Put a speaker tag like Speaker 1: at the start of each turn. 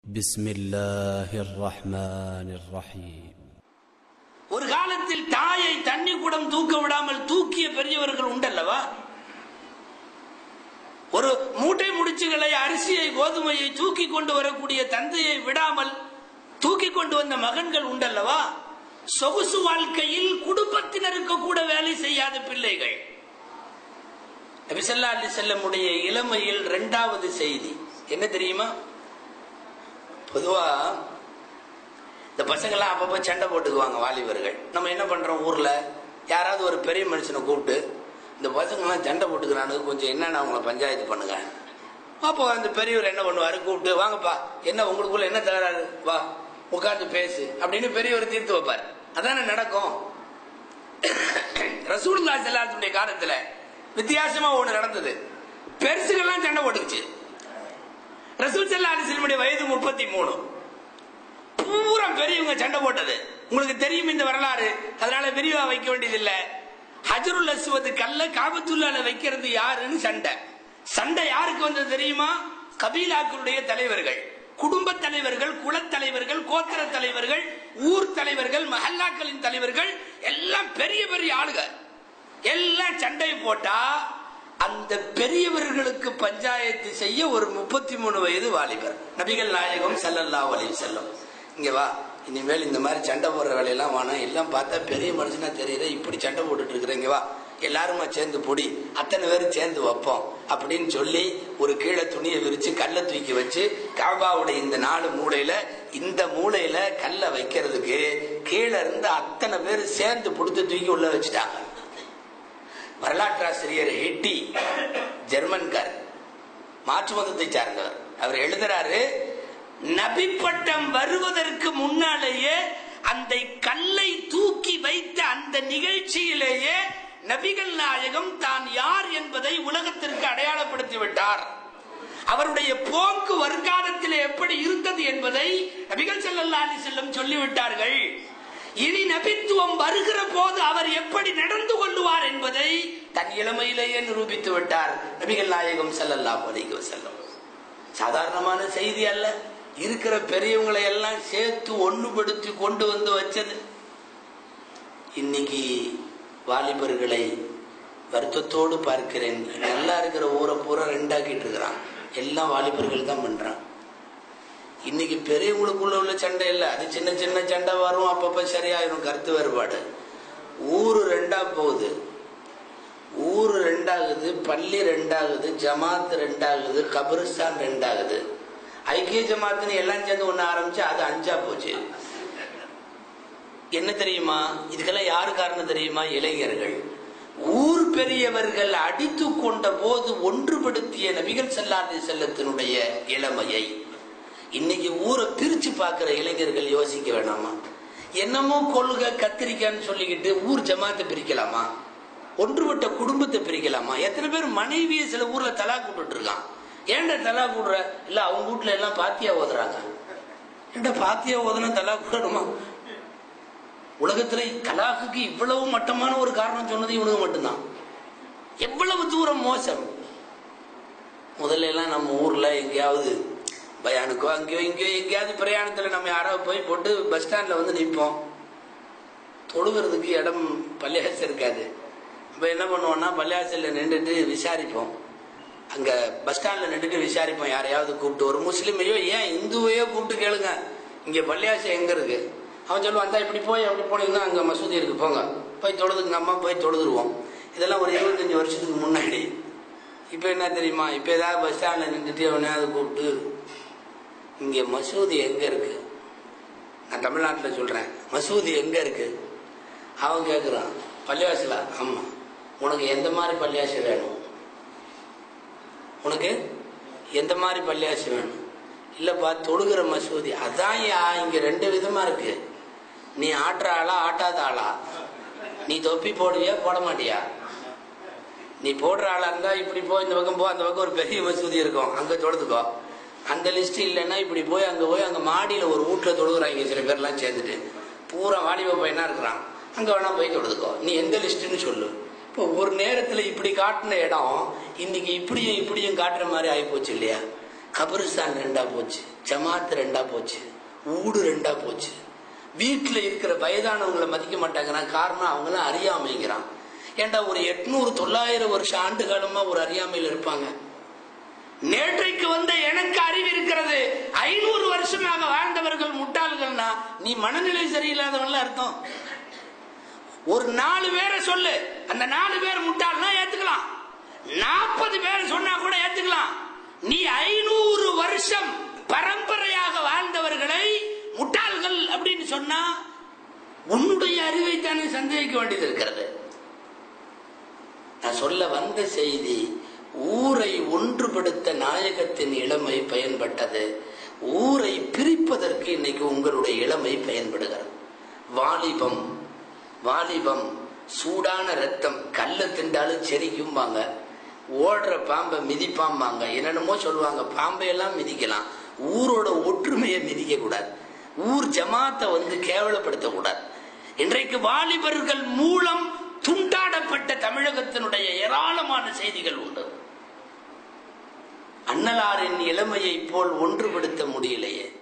Speaker 1: بسم الله الرحمن الرحيم
Speaker 2: ஒரு காலத்தில் தாயை தண்ணி குடம் தூக்க விடாமல் தூக்கிய பெரியவர்கள் உண்டல்லவா ஒரு மூட்டை முடிச்சுகளை அரிசியை கோதுமையை தூக்கி கொண்டு வரக்கூடிய தந்தையை விடாமல் தூக்கி கொண்டு வந்த மகன்கள் உண்டல்லவா சொகுசு வாழ்க்கையில் குடும்பத்தினருக்கு கூட வேலை செய்யாத பிள்ளைகள் நபிசல்லா அலி செல்லமுடைய இளமையில் இரண்டாவது செய்தி என்ன தெரியுமா பொதுவா இந்த பசங்கள்லாம் அப்பப்போ சண்டை போட்டுக்குவாங்க வாலிபர்கள் நம்ம என்ன பண்றோம் ஊர்ல யாராவது ஒரு பெரிய மனுஷனை கூப்பிட்டு இந்த பசங்கள்லாம் சண்டை போட்டுக்கிறானுங்க கொஞ்சம் என்னென்ன அவங்கள பஞ்சாயத்து பண்ணுங்க அப்போ அந்த பெரியவர் என்ன பண்ணுவாரு கூப்பிட்டு வாங்கப்பா என்ன உங்களுக்குள்ள என்ன தகராறு வா உட்கார்ந்து பேசு அப்படின்னு பெரியவர் தீர்த்து வைப்பார் அதானே நடக்கும் ரசூலுல்லா செல்லாத்துடைய காலத்துல வித்தியாசமா ஒண்ணு நடந்தது பெருசுகள்லாம் சண்டை போட்டுக்குச்சு ரசூல் செல்லா அலிஸ்லமுடைய வயது முப்பத்தி மூணு பூரா பெரியவங்க சண்டை போட்டது உங்களுக்கு தெரியும் இந்த வரலாறு அதனால விரிவா வைக்க வேண்டியதில்லை ஹஜருல் அஸ்வது கல்ல காபத்துல்லால வைக்கிறது யாருன்னு சண்டை சண்டை யாருக்கு வந்தது தெரியுமா கபீலாக்களுடைய தலைவர்கள் குடும்ப தலைவர்கள் குலத்தலைவர்கள் கோத்திர தலைவர்கள் ஊர் தலைவர்கள் மஹல்லாக்களின் தலைவர்கள் எல்லாம் பெரிய பெரிய ஆளுக எல்லாம் சண்டை போட்டா அந்த பெரியவர்களுக்கு பஞ்சாயத்து செய்ய ஒரு முப்பத்தி மூணு வயது வாலிபர் நபிகள் நாயகம் ஸல்லல்லாஹு அலைஹி செல்லம் இங்க வா இனிமேல் இந்த மாதிரி சண்டை போடுற வேலையெல்லாம் வேணாம் எல்லாம் பார்த்தா பெரிய மனுஷனா தெரியல இப்படி சண்டை போட்டுட்டு இருக்கிறீங்க வா எல்லாருமா சேர்ந்து பொடி அத்தனை பேரும் சேர்ந்து வைப்போம் அப்படின்னு சொல்லி ஒரு கீழே துணியை விரிச்சு கல்லை தூக்கி வச்சு காபாவுடைய இந்த நாலு மூலையில இந்த மூலையில கல்லை வைக்கிறதுக்கு கீழே இருந்து அத்தனை பேர் சேர்ந்து புடுத்து தூக்கி உள்ள வச்சுட்டாங்க வரலாற்றாசிரியர் ஹெட்டி ஜெர்மன்கார் மாற்று மதத்தை சார்ந்தவர் அவர் எழுதுறாரு நபி பட்டம் வருவதற்கு முன்னாலேயே அந்த கல்லை தூக்கி வைத்த அந்த நிகழ்ச்சியிலேயே நபிகள் நாயகம் தான் யார் என்பதை உலகத்திற்கு அடையாளப்படுத்தி விட்டார் அவருடைய போக்கு வருங்காலத்தில் எப்படி இருந்தது என்பதை நபிகள் ஸல்லல்லாஹு அலைஹி செல்லம் சொல்லிவிட்டார்கள் இனி நபித்துவம் வருகிற போது அவர் எப்படி நடந்து கொள்ளுவார் என்பதை தன் இளமையிலேயே நிரூபித்து விட்டார் நபிகள் நாயகம் ஸல்லல்லாஹு அலைஹி வஸல்லம் சாதாரணமான செய்தி அல்ல இருக்கிற பெரியவங்களை எல்லாம் சேர்த்து ஒண்ணுபடுத்தி கொண்டு வந்து வச்சது இன்னைக்கு வாலிபர்களை வருத்தத்தோடு பார்க்கிறேன் நல்லா இருக்கிற ஊரை பூரா ரெண்டாக்கிட்டு இருக்கிறான் எல்லாம் வாலிபர்கள் தான் பண்றான் இன்னைக்கு பெரியவங்களுக்குள்ள உள்ள சண்டை இல்லை அது சின்ன சின்ன சண்டை வரும் அப்பப்ப சரியாயிரும் கருத்து வேறுபாடு ஊரு ரெண்டா போகுது ஊரு ரெண்டாகுது பள்ளி ரெண்டாகுது ஜமாத் ரெண்டாகுது கபிரிஸ்தான் ரெண்டாகுது ஐக்கிய ஜமாத்துன்னு எல்லாம் சேர்ந்து ஒண்ணு ஆரம்பிச்சு அது அஞ்சா போச்சு என்ன தெரியுமா இதுக்கெல்லாம் யாரு காரணம் தெரியுமா இளைஞர்கள் ஊர் பெரியவர்கள் அடித்து கொண்ட போது ஒன்றுபடுத்திய நபிகள் செல்லாத செல்லத்தினுடைய இளமையை இன்னைக்கு ஊரை பிரிச்சு பார்க்கிற இளைஞர்கள் யோசிக்க வேணாமா என்னமோ கொள்கை கத்திரிக்கான்னு சொல்லிக்கிட்டு ஊர் ஜமாத்தை பிரிக்கலாமா ஒன்றுபட்ட குடும்பத்தை பிரிக்கலாமா எத்தனை பேர் மனைவியை சில ஊர்ல தலா கூட்டுட்டு இருக்கான் ஏன்டா தலா கூடுற இல்ல அவங்க வீட்டுல எல்லாம் பாத்தியா ஓதுறாங்க ஏன்டா பாத்தியா ஓதுனா தலா கூடணுமா உலகத்துல தலாக்குக்கு இவ்வளவு மட்டமான ஒரு காரணம் சொன்னது இவனுக்கு மட்டும்தான் எவ்வளவு தூரம் மோசம் முதல்ல எல்லாம் நம்ம ஊர்ல எங்கேயாவது பயானுக்கோ அங்கேயோ இங்கேயோ எங்கேயாவது பிரயாணத்துல நம்ம யாராவது போய் போட்டு பஸ் ஸ்டாண்ட்ல வந்து நிற்போம் தொழுகிறதுக்கு இடம் பள்ளியாசம் இருக்காது இப்போ என்ன பண்ணுவோம்னா பள்ளியாசல்ல நின்றுட்டு விசாரிப்போம் அங்க பஸ் ஸ்டாண்ட்ல நின்றுட்டு விசாரிப்போம் யாரையாவது கூப்பிட்டு ஒரு முஸ்லீமையோ ஏன் இந்துவையோ கூப்பிட்டு கேளுங்க இங்க பள்ளியாசம் எங்க இருக்கு அவன் சொல்லுவான் அந்த இப்படி போய் அப்படி போனீங்கன்னா அங்க மசூதி இருக்கு போங்க போய் தொழுதுங்க அம்மா போய் தொழுதுருவோம் இதெல்லாம் ஒரு இருபத்தஞ்சு வருஷத்துக்கு முன்னாடி இப்போ என்ன தெரியுமா இப்போ ஏதாவது பஸ் ஸ்டாண்டில் நின்றுட்டு எவனையாவது கூப்பிட்டு இங்கே மசூதி எங்கே இருக்கு நான் தமிழ்நாட்டில் சொல்கிறேன் மசூதி எங்கே இருக்கு அவன் கேட்குறான் பள்ளிவாசலா ஆமாம் உனக்கு எந்த மாதிரி பள்ளியாசி வேணும் உனக்கு எந்த மாதிரி பள்ளியாசி வேணும் இல்லைப்பா தொழுகிற மசூதி அதான் யா இங்கே ரெண்டு விதமாக இருக்கு நீ ஆட்டுற ஆளா ஆட்டாத ஆளா நீ தொப்பி போடுவியா போட மாட்டியா நீ போடுற ஆளா இருந்தா இப்படி போ இந்த பக்கம் போ அந்த பக்கம் ஒரு பெரிய மசூதி இருக்கும் அங்க தொழுதுக்கோ அந்த லிஸ்ட் இல்லைன்னா இப்படி போய் அங்க போய் அங்க மாடியில ஒரு வீட்டுல தொழுகிறாங்க சில பேர்லாம் சேர்ந்துட்டு பூரா வாலிப பையனா இருக்கிறான் அங்க வேணா போய் தொழுதுக்கோ நீ எந்த லிஸ்ட்னு சொல்லு இப்போ ஒரு நேரத்துல இப்படி காட்டின இடம் இன்னைக்கு இப்படியும் இப்படியும் காட்டுற மாதிரி ஆயிப்போச்சு இல்லையா கபரிஸ்தான் ரெண்டா போச்சு ஜமாத் ரெண்டா போச்சு ஊடு ரெண்டா போச்சு வீட்டில் இருக்கிற வயதானவங்களை மதிக்க மாட்டாங்கிறான் காரணம் அவங்களாம் அறியாமைங்கிறான் ஏண்டா ஒரு எட்நூறு தொள்ளாயிரம் வருஷம் ஆண்டு காலமா ஒரு அறியாமையில் இருப்பாங்க நேற்றைக்கு வந்த எனக்கு அறிவு இருக்கிறது ஐநூறு வருஷமாக வாழ்ந்தவர்கள் முட்டாள்கள்னா நீ மனநிலை சரியில்லாதவன்ல அர்த்தம் ஒரு நாலு பேரை சொல்லு அந்த நாலு பேர் முட்டாள்னா ஏத்துக்கலாம் நாற்பது பேர் சொன்னா கூட ஏத்துக்கலாம் நீ ஐநூறு வருஷம் பரம்பரையாக வாழ்ந்தவர்களை முட்டாள்கள் அப்படின்னு சொன்னா உன்னுடைய அறிவை தானே சந்தேகிக்க வேண்டியது இருக்கிறது நான் சொல்ல வந்த செய்தி ஊரை ஒன்றுபடுத்த நாயகத்தின் இளமை பயன்பட்டது ஊரை பிரிப்பதற்கு இன்னைக்கு உங்களுடைய இளமை பயன்படுகிறது வாலிபம் வாலிபம் சூடான ரத்தம் கல்ல திண்டாலும் செரிக்கும்பாங்க ஓடுற பாம்பை மிதிப்பாம்பாங்க என்னென்னமோ சொல்லுவாங்க பாம்பை எல்லாம் மிதிக்கலாம் ஊரோட ஒற்றுமையை மிதிக்க கூடாது ஊர் ஜமாத்தை வந்து கேவலப்படுத்த கூடாது இன்றைக்கு வாலிபர்கள் மூலம் துண்டாடப்பட்ட தமிழகத்தினுடைய ஏராளமான செய்திகள் உண்டு அன்னலாரின் இளமையை போல் ஒன்றுபடுத்த முடியலையே